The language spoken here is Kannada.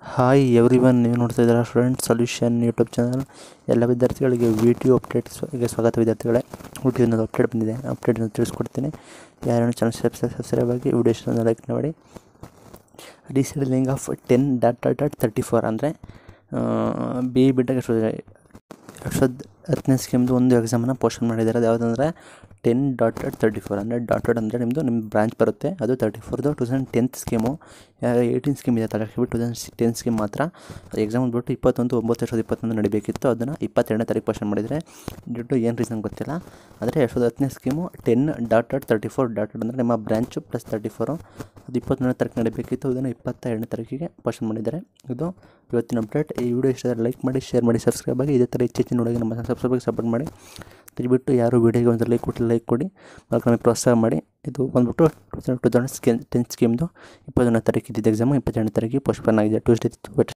ಹಾಯ್ ಎವ್ರಿ ಒನ್ ನೀವು ನೋಡ್ತಾ ಇದ್ದೀರಾ ಸ್ಟೂಡೆಂಟ್ ಸೊಲ್ಯೂಷನ್ ಯೂಟ್ಯೂಬ್ ಚಾನಲ್ ಎಲ್ಲ ವಿದ್ಯಾರ್ಥಿಗಳಿಗೆ ವಿಡಿಯೋ ಅಪ್ಡೇಟ್ಸ್ಗೆ ಸ್ವಾಗತ ವಿದ್ಯಾರ್ಥಿಗಳೇ ವಿಡಿಯೋನಲ್ಲಿ ಅಪ್ಡೇಟ್ ಬಂದಿದೆ ಅಪ್ಡೇಟನ್ನು ತಿಳಿಸ್ಕೊಡ್ತೀನಿ ಯಾರು ಚಾನಲ್ ಸಬ್ಸ್ಕ್ರೈಬ್ ಆಗಿ ವಿಡಿಯೋ ಇಷ್ಟ ಲೈಕ್ ಮಾಡಿ rescheduling of ten dot dot dot thirty four ಅಂದರೆ ಬಿ ಇ ಬಿಟ್ಟಾಗ ಎಷ್ಟು ಎರಡು ಸಾವಿರದ ಹತ್ತನೇ ಸ್ಕೀಮ್ದು ಒಂದು ಎಕ್ಸಾಮನ್ನು ಪೋಸ್ಟ್ಪೋನ್ ಮಾಡಿದ್ದಾರೆ ಅದು ಯಾವುದಂದರೆ ten dot dot thirty four ಅಂದರೆ ಡಾಟ್ ಡಾಟ್ ಅಂದರೆ ನಿಮ್ಮದು ನಿಮ್ಮ ಬ್ರಾಂಚ್ ಬರುತ್ತೆ ಅದು ತರ್ಟಿ ಫೋರ್ದು two thousand tenth scheme eighteen scheme ಇದೆ ತಲೆಬಿಟ್ಟು ಟು ತೌಸಂಡ್ ಟೆನ್ ಸ್ಕೀಮ್ ಮಾತ್ರ ಎಕ್ಸಾಮ್ ಬಂದ್ಬಿಟ್ಟು ಇಪ್ಪತ್ತೊಂದು ಒಂಬತ್ತು ಎರಡು ಸಾವಿರದ ಇಪ್ಪತ್ತೊಂದು ನಡಿಬೇಕಿತ್ತು ಅದನ್ನು ಇಪ್ಪತ್ತೆರಡನೇ ತಾರೀಕು ಪೋಸ್ಟ್ಪೋನ್ ಮಾಡಿದರೆ ಡ್ಯೂ ಟು ಏನು ರೀಸನ್ ಗೊತ್ತಿಲ್ಲ ಆದರೆ ಎರಡು ಸಾವಿರದ ಹತ್ತನೇ scheme ten dot dot thirty four dot dot ಅಂದರೆ ನಿಮ್ಮ ಬ್ರಾಂಚು ಪ್ಲಸ್ ತರ್ಟಿ ಫೋರು ಅದು ಇಪ್ಪತ್ತೊಂದನೇ ತಾರೀಕು ನಡಿಬೇಕಿತ್ತು ಅದನ್ನು ಇಪ್ಪತ್ತ ಎರಡನೇ ತಾರೀಕಿಗೆ ಪೋಸ್ಟ್ಪೋನ್ ಮಾಡಿದ್ದಾರೆ ಇದು ಇವತ್ತಿನ ಅಪ್ಡೇಟ್ ಈ ವಿಡಿಯೋ ಇಷ್ಟ ಲೈಕ್ ಮಾಡಿ ಶೇರ್ ಮಾಡಿ ಸಬ್ಸ್ಕ್ರೈಬ್ ಆಗಿ ಇದೇ ಥರ ಹೆಚ್ಚು ಹೆಚ್ಚಿನ ನೋಡೋಕೆ ನಮ್ಮ ಸಬ್ಸ್ಕ್ರೈಬ್ ಸಪೋರ್ಟ್ ಮಾಡಿ ತಿರುಗಿಬಿಟ್ಟು ಯಾರು ವೀಡಿಯೋಗೆ ಒಂದು ಲೈಕ್ ಕೊಟ್ಟು ಲೈಕ್ ಕೊಡಿ ಮತ್ತು ನಮಗೆ ಪ್ರೋತ್ಸಾಹ ಮಾಡಿ ಇದು ಬಂದ್ಬಿಟ್ಟು two thousand two thousand scheme tenth ಸ್ಕೀಮ್ದು ಇಪ್ಪತ್ತೊಂದನೇ ತಾರೀಕು ಇದ್ದಿದ್ದು ಎಕ್ಸಾಮು ಇಪ್ಪತ್ತೆರಡನೇ ತಾರೀಕಿಗೆ ಪೋಸ್ಟ್ಪೋನ್ ಆಗಿದೆ ಟ್ಯೂಸ್ಡೇ